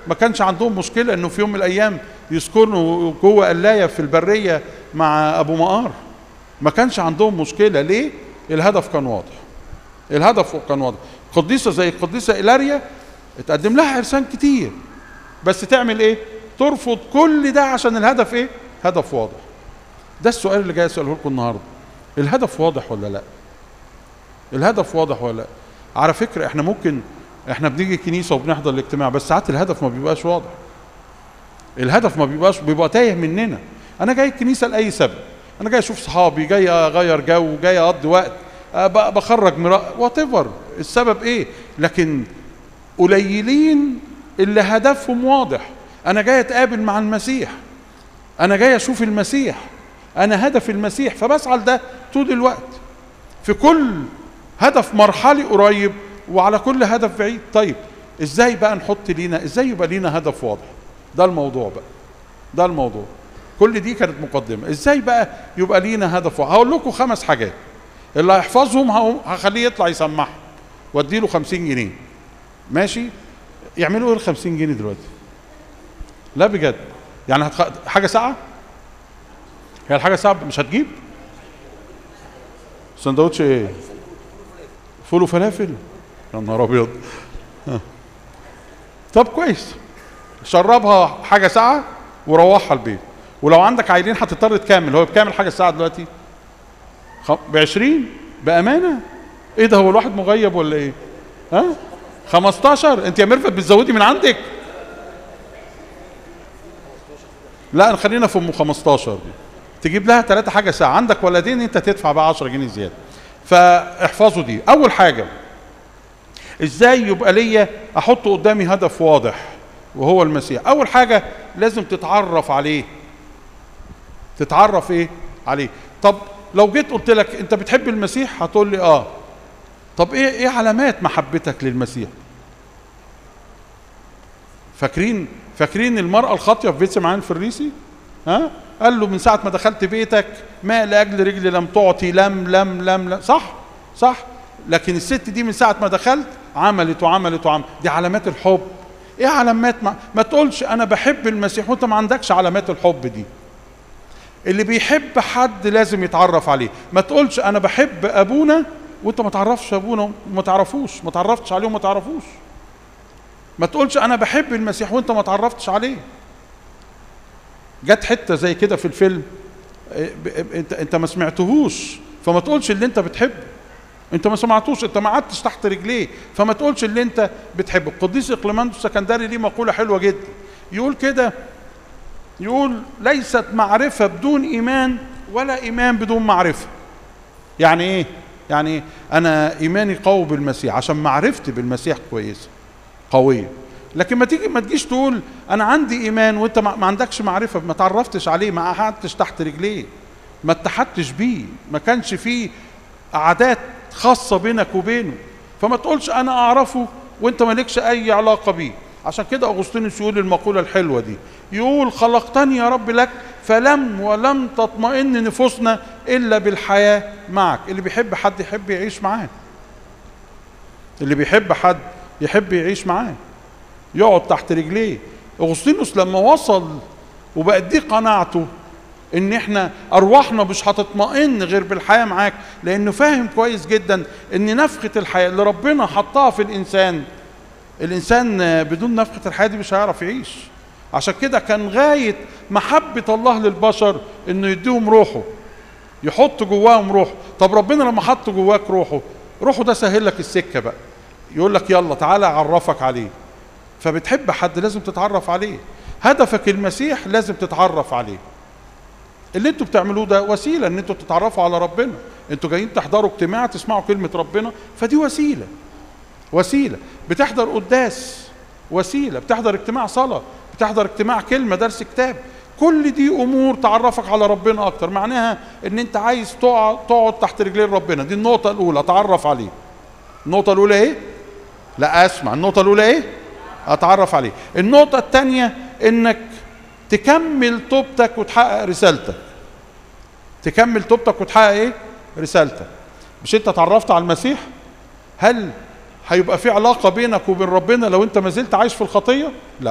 ما كانش عندهم مشكله انه في يوم من الايام يسكنوا جوه قلايه في البريه مع ابو مقار ما كانش عندهم مشكله ليه الهدف كان واضح الهدف كان واضح قديسه زي القديسه إيلاريا اتقدم لها عرسان كتير بس تعمل ايه ترفض كل ده عشان الهدف ايه هدف واضح ده السؤال اللي جاي اساله لكم النهارده الهدف واضح ولا لا الهدف واضح ولا لا على فكره احنا ممكن احنا بنيجي الكنيسه وبنحضر الاجتماع بس ساعات الهدف ما بيبقاش واضح الهدف ما بيبقاش بيبقى تايه مننا انا جاي الكنيسه لاي سبب انا جاي اشوف صحابي جاي اغير جو جاي اقضي وقت أه ب- بخرج مرا وات السبب ايه لكن قليلين اللي هدفهم واضح انا جاي اتقابل مع المسيح انا جاي اشوف المسيح انا هدف المسيح فبسعى لده طول الوقت في كل هدف مرحلي قريب وعلى كل هدف بعيد طيب ازاي بقى نحط لينا ازاي يبقى لينا هدف واضح ده الموضوع بقى ده الموضوع كل دي كانت مقدمه ازاي بقى يبقى لينا هدف واضح هقول لكم خمس حاجات اللي هيحفظهم هقوم- هخليه يطلع يسمعهم واديله 50 جنيه ماشي يعملوا ايه ال 50 جنيه دلوقتي لا بجد يعني هتخ... حاجه ساعه هي الحاجه ساعه مش هتجيب سندوتش ايه فول وفلافل يا نهار ابيض ها. طب كويس شربها حاجه ساعه وروحها البيت ولو عندك عيلين هتضطر تكمل هو بكام الحاجه الساعه دلوقتي ب 20 بامانه ايه ده هو الواحد مغيب ولا ايه ها 15 انت يا ميرفت بتزودي من عندك لا خلينا في ام 15 دي تجيب لها ثلاثة حاجة ساعة عندك ولدين انت تدفع بقى 10 جنيه زيادة فاحفظوا دي أول حاجة ازاي يبقى ليا احط قدامي هدف واضح وهو المسيح أول حاجة لازم تتعرف عليه تتعرف ايه عليه طب لو جيت قلت لك انت بتحب المسيح هتقول لي اه طب ايه ايه علامات محبتك للمسيح فاكرين فاكرين المرأة الخاطية في بيت سمعان الفريسي ها قال له من ساعة ما دخلت بيتك ما لأجل رجلي لم تعطي لم لم لم لم صح صح لكن الست دي من ساعة ما دخلت عملت وعملت وعملت دي علامات الحب ايه علامات ما, ما تقولش انا بحب المسيح وانت ما عندكش علامات الحب دي اللي بيحب حد لازم يتعرف عليه ما تقولش انا بحب ابونا وانت ما تعرفش ابونا وما تعرفوش ما تعرفتش عليه وما تعرفوش ما تقولش انا بحب المسيح وانت ما تعرفتش عليه جت حته زي كده في الفيلم إيه، ب- ب- انت انت ما سمعتهوش فما تقولش اللي انت بتحبه انت ما سمعتوش انت ما قعدتش تحت رجليه فما تقولش اللي انت بتحبه القديس اقليماندوس السكندري ليه مقوله حلوه جدا يقول كده يقول ليست معرفه بدون ايمان ولا ايمان بدون معرفه يعني ايه يعني ايه انا ايماني قوي بالمسيح عشان معرفتي بالمسيح كويسه قويه لكن ما تيجي ما تجيش تقول انا عندي ايمان وانت ما ما عندكش معرفه ما تعرفتش عليه ما قعدتش تحت رجليه ما اتحدتش بيه ما كانش فيه عادات خاصه بينك وبينه فما تقولش انا اعرفه وانت مالكش اي علاقه بيه عشان كده اغسطينوس يقول المقوله الحلوه دي يقول خلقتني يا رب لك فلم ولم تطمئن نفوسنا الا بالحياه معك اللي بيحب حد يحب يعيش معاه اللي بيحب حد يحب يعيش معاه يقعد تحت رجليه اغسطينوس لما وصل وبقت دي قناعته ان احنا ارواحنا مش هتطمئن غير بالحياه معاك لانه فاهم كويس جدا ان نفخه الحياه اللي ربنا حطها في الانسان الانسان بدون نفخه الحياه دي مش هيعرف يعيش عشان كده كان غايه محبه الله للبشر انه يديهم روحه يحط جواهم روحه طب ربنا لما حط جواك روحه روحه ده سهل لك السكه بقى يقول لك يلا تعالى اعرفك عليه فبتحب حد لازم تتعرف عليه هدفك المسيح لازم تتعرف عليه اللي انتوا بتعملوه ده وسيله ان انتوا تتعرفوا على ربنا انتوا جايين تحضروا اجتماع تسمعوا كلمه ربنا فدي وسيله وسيله بتحضر قداس وسيله بتحضر اجتماع صلاه بتحضر اجتماع كلمه درس كتاب كل دي امور تعرفك على ربنا اكتر معناها ان انت عايز تقعد تقعد تحت رجلين ربنا دي النقطه الاولى تعرف عليه النقطه الاولى ايه لا اسمع النقطه الاولى ايه اتعرف عليه النقطه الثانيه انك تكمل توبتك وتحقق رسالتك تكمل توبتك وتحقق ايه رسالتك مش انت اتعرفت على المسيح هل هيبقى في علاقه بينك وبين ربنا لو انت ما زلت عايش في الخطيه لا